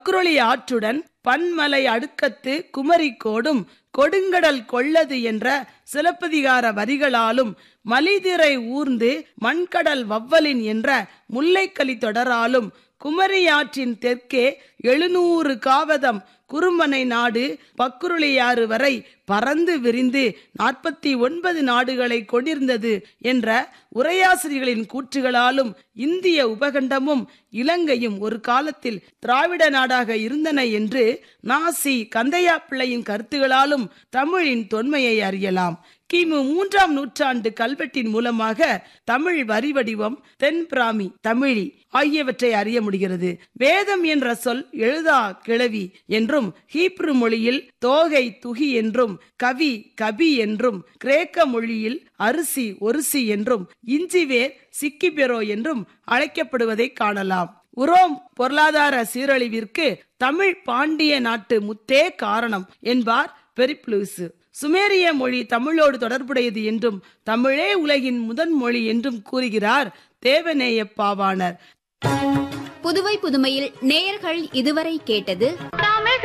குரளி ஆற்றுடன் பன்மலை அடுக்கத்து குமரிக்கோடும் கொடுங்கடல் கொள்ளது என்ற சிலப்பதிகார வரிகளாலும் மலிதிரை ஊர்ந்து மண்கடல் வவ்வலின் என்ற முல்லைக்கலி தொடராலும் குமரியாற்றின் தெற்கே எழுநூறு காவதம் குறுமனை நாடு பக்குருளியாறு வரை பறந்து விரிந்து நாற்பத்தி ஒன்பது நாடுகளை கொண்டிருந்தது என்ற உரையாசிரியர்களின் கூற்றுகளாலும் இந்திய உபகண்டமும் இலங்கையும் ஒரு காலத்தில் திராவிட நாடாக இருந்தன என்று நாசி கந்தையா பிள்ளையின் கருத்துகளாலும் தமிழின் தொன்மையை அறியலாம் கிமு மூன்றாம் நூற்றாண்டு கல்வெட்டின் மூலமாக தமிழ் வரி வடிவம் தென் பிராமி தமிழி ஆகியவற்றை அறிய முடிகிறது வேதம் என்ற சொல் எழுதா கிழவி என்றும் ஹீப்ரு மொழியில் தோகை துகி என்றும் கவி கபி என்றும் கிரேக்க மொழியில் அரிசி ஒரிசி என்றும் இஞ்சிவேர் சிக்கிபெரோ என்றும் அழைக்கப்படுவதை காணலாம் உரோம் பொருளாதார சீரழிவிற்கு தமிழ் பாண்டிய நாட்டு முத்தே காரணம் என்பார் பெரிப்ளூசு சுமேரிய மொழி தமிழோடு தொடர்புடையது என்றும் தமிழே உலகின் முதன் மொழி என்றும் கூறுகிறார் தேவநேய பாவாணர் புதுவை புதுமையில் நேயர்கள் இதுவரை கேட்டது